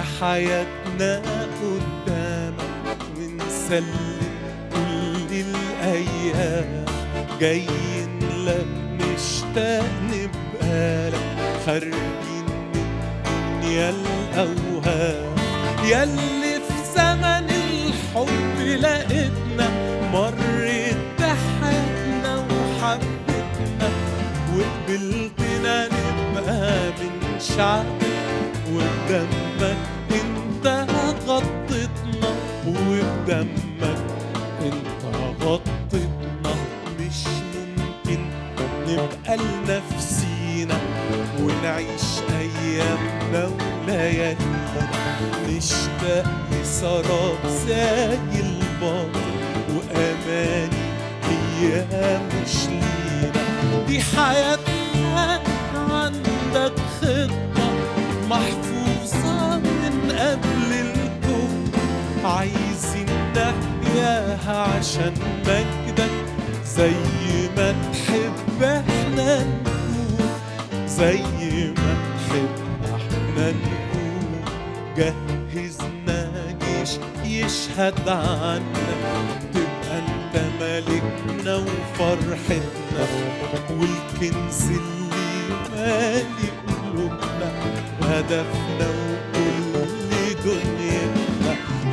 حياتنا قدامك ونسلم كل الأيام جايين لك نشتاق نبقى لك خارجين من دنيا الأوهام ياللي في زمن الحب لقيتنا مرت بحياتنا وحبتنا وقبلتنا نبقى من شعبك وبدمك انت غطتنا وبدمك انت غطتنا مش ممكن نبقى لنفسينا ونعيش ايامنا وليالينا نشتاق لسراب زي الباطل واماني هي مش لينا دي حياتنا عندك خطة محفوظة من قبل الكون عايزين نحياها عشان مجدك زي ما تحب احنا نكون زي ما تحب احنا نكون جهزنا جيش يشهد عنا تبقى انت ملكنا وفرحتنا والكنز اللي مالي قلوبنا هدفنا وكل دنيتنا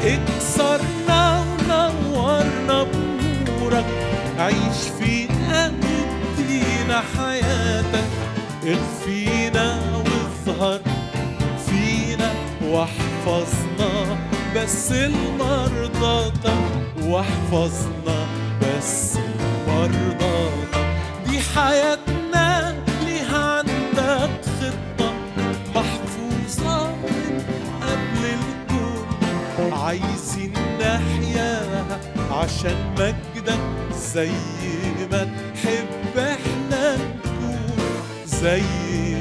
اكسرنا ونورنا بنورك عيش فينا وادينا حياتك اخفينا واظهر فينا واحفظنا بس المرضاتك واحفظنا بس المرضاتك دي حياتنا ليها عندك خطة محفوظة من قبل الكون عايزين نحياها عشان مجدك زي ما تحب احنا نكون زي